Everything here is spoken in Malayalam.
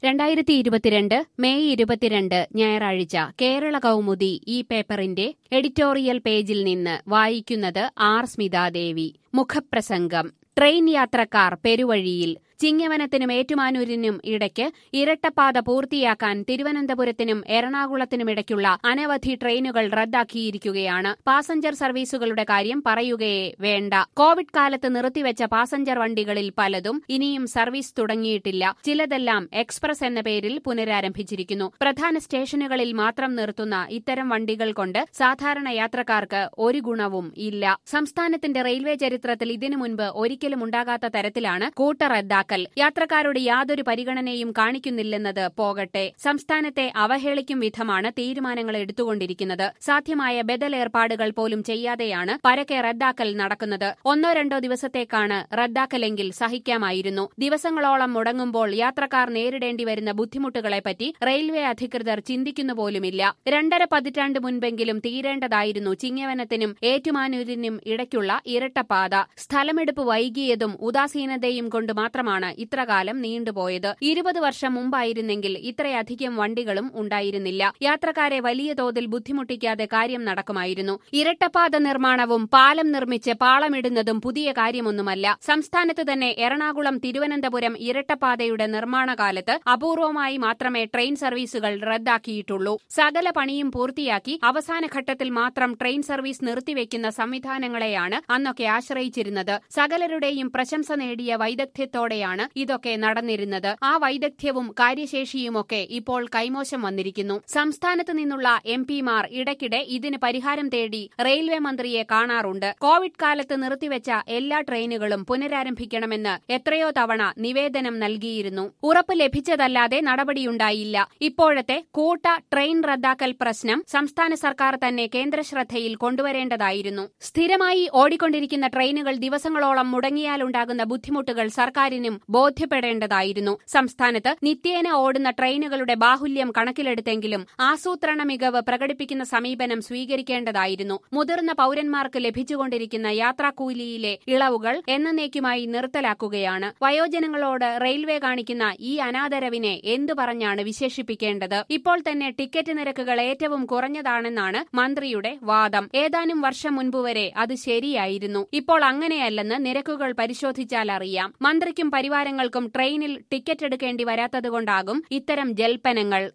രണ്ടായിരത്തി ഇരുപത്തിരണ്ട് മെയ് ഇരുപത്തിരണ്ട് ഞായറാഴ്ച കേരള കൗമുദി ഈ പേപ്പറിന്റെ എഡിറ്റോറിയൽ പേജിൽ നിന്ന് വായിക്കുന്നത് ആർ സ്മിതാദേവി മുഖപ്രസംഗം ട്രെയിൻ യാത്രക്കാർ പെരുവഴിയിൽ ചിങ്ങവനത്തിനും ഏറ്റുമാനൂരിനും ഇടയ്ക്ക് ഇരട്ടപ്പാത പൂർത്തിയാക്കാൻ തിരുവനന്തപുരത്തിനും എറണാകുളത്തിനുമിടയ്ക്കുള്ള അനവധി ട്രെയിനുകൾ റദ്ദാക്കിയിരിക്കുകയാണ് പാസഞ്ചർ സർവീസുകളുടെ കാര്യം പറയുകയേ വേണ്ട കോവിഡ് കാലത്ത് നിർത്തിവെച്ച പാസഞ്ചർ വണ്ടികളിൽ പലതും ഇനിയും സർവീസ് തുടങ്ങിയിട്ടില്ല ചിലതെല്ലാം എക്സ്പ്രസ് എന്ന പേരിൽ പുനരാരംഭിച്ചിരിക്കുന്നു പ്രധാന സ്റ്റേഷനുകളിൽ മാത്രം നിർത്തുന്ന ഇത്തരം വണ്ടികൾ കൊണ്ട് സാധാരണ യാത്രക്കാർക്ക് ഒരു ഗുണവും ഇല്ല സംസ്ഥാനത്തിന്റെ റെയിൽവേ ചരിത്രത്തിൽ ഇതിനു മുൻപ് ഒരിക്കലും ഉണ്ടാകാത്ത തരത്തിലാണ് കൂട്ട റദ്ദാക്കൽ യാത്രക്കാരോട് യാതൊരു പരിഗണനയും കാണിക്കുന്നില്ലെന്നത് പോകട്ടെ സംസ്ഥാനത്തെ അവഹേളിക്കും വിധമാണ് തീരുമാനങ്ങൾ എടുത്തുകൊണ്ടിരിക്കുന്നത് സാധ്യമായ ബദൽ ഏർപ്പാടുകൾ പോലും ചെയ്യാതെയാണ് പരക്കെ റദ്ദാക്കൽ നടക്കുന്നത് ഒന്നോ രണ്ടോ ദിവസത്തേക്കാണ് റദ്ദാക്കലെങ്കിൽ സഹിക്കാമായിരുന്നു ദിവസങ്ങളോളം മുടങ്ങുമ്പോൾ യാത്രക്കാർ നേരിടേണ്ടി വരുന്ന ബുദ്ധിമുട്ടുകളെപ്പറ്റി റെയിൽവേ അധികൃതർ ചിന്തിക്കുന്നു പോലുമില്ല രണ്ടര പതിറ്റാണ്ട് മുൻപെങ്കിലും തീരേണ്ടതായിരുന്നു ചിങ്ങവനത്തിനും ഏറ്റുമാനൂരിനും ഇടയ്ക്കുള്ള ഇരട്ടപ്പാത സ്ഥലമെടുപ്പ് വൈകിയതും ഉദാസീനതയും കൊണ്ട് മാത്രമാണ് ഇത്രകാലം നീണ്ടുപോയത് ഇരുപത് വർഷം മുമ്പായിരുന്നെങ്കിൽ ഇത്രയധികം വണ്ടികളും ഉണ്ടായിരുന്നില്ല യാത്രക്കാരെ വലിയ തോതിൽ ബുദ്ധിമുട്ടിക്കാതെ കാര്യം നടക്കുമായിരുന്നു ഇരട്ടപ്പാത നിർമ്മാണവും പാലം നിർമ്മിച്ച് പാളമിടുന്നതും പുതിയ കാര്യമൊന്നുമല്ല സംസ്ഥാനത്ത് തന്നെ എറണാകുളം തിരുവനന്തപുരം ഇരട്ടപ്പാതയുടെ നിർമ്മാണ കാലത്ത് അപൂർവമായി മാത്രമേ ട്രെയിൻ സർവീസുകൾ റദ്ദാക്കിയിട്ടുള്ളൂ സകല പണിയും പൂർത്തിയാക്കി അവസാന ഘട്ടത്തിൽ മാത്രം ട്രെയിൻ സർവീസ് നിർത്തിവെക്കുന്ന സംവിധാനങ്ങളെയാണ് അന്നൊക്കെ ആശ്രയിച്ചിരുന്നത് സകലരുടെയും പ്രശംസ നേടിയ വൈദഗ്ധ്യത്തോടെയാണ് ഇതൊക്കെ നടന്നിരുന്നത് ആ വൈദഗ്ധ്യവും കാര്യശേഷിയുമൊക്കെ ഇപ്പോൾ കൈമോശം വന്നിരിക്കുന്നു സംസ്ഥാനത്ത് നിന്നുള്ള എം പിമാർ ഇടയ്ക്കിടെ ഇതിന് പരിഹാരം തേടി റെയിൽവേ മന്ത്രിയെ കാണാറുണ്ട് കോവിഡ് കാലത്ത് നിർത്തിവെച്ച എല്ലാ ട്രെയിനുകളും പുനരാരംഭിക്കണമെന്ന് എത്രയോ തവണ നിവേദനം നൽകിയിരുന്നു ഉറപ്പ് ലഭിച്ചതല്ലാതെ നടപടിയുണ്ടായില്ല ഇപ്പോഴത്തെ കൂട്ട ട്രെയിൻ റദ്ദാക്കൽ പ്രശ്നം സംസ്ഥാന സർക്കാർ തന്നെ കേന്ദ്രശ്രദ്ധയിൽ കൊണ്ടുവരേണ്ടതായിരുന്നു സ്ഥിരമായി ഓടിക്കൊണ്ടിരിക്കുന്ന ട്രെയിനുകൾ ദിവസങ്ങളോളം മുടങ്ങിയാലുണ്ടാകുന്ന ബുദ്ധിമുട്ടുകൾ സർക്കാരിനും ബോധ്യപ്പെടേണ്ടതായിരുന്നു സംസ്ഥാനത്ത് നിത്യേന ഓടുന്ന ട്രെയിനുകളുടെ ബാഹുല്യം കണക്കിലെടുത്തെങ്കിലും ആസൂത്രണ മികവ് പ്രകടിപ്പിക്കുന്ന സമീപനം സ്വീകരിക്കേണ്ടതായിരുന്നു മുതിർന്ന പൌരന്മാർക്ക് ലഭിച്ചുകൊണ്ടിരിക്കുന്ന യാത്രാക്കൂലിയിലെ ഇളവുകൾ എന്നേക്കുമായി നിർത്തലാക്കുകയാണ് വയോജനങ്ങളോട് റെയിൽവേ കാണിക്കുന്ന ഈ അനാദരവിനെ എന്തു പറഞ്ഞാണ് വിശേഷിപ്പിക്കേണ്ടത് ഇപ്പോൾ തന്നെ ടിക്കറ്റ് നിരക്കുകൾ ഏറ്റവും കുറഞ്ഞതാണെന്നാണ് മന്ത്രിയുടെ വാദം ഏതാനും വർഷം മുൻപ് വരെ അത് ശരിയായിരുന്നു ഇപ്പോൾ അങ്ങനെയല്ലെന്ന് നിരക്കുകൾ പരിശോധിച്ചാൽ അറിയാം മന്ത്രിക്കും പരിവാരങ്ങൾക്കും ട്രെയിനിൽ ടിക്കറ്റ് എടുക്കേണ്ടി വരാത്തതുകൊണ്ടാകും ഇത്തരം ജൽപ്പനങ്ങൾ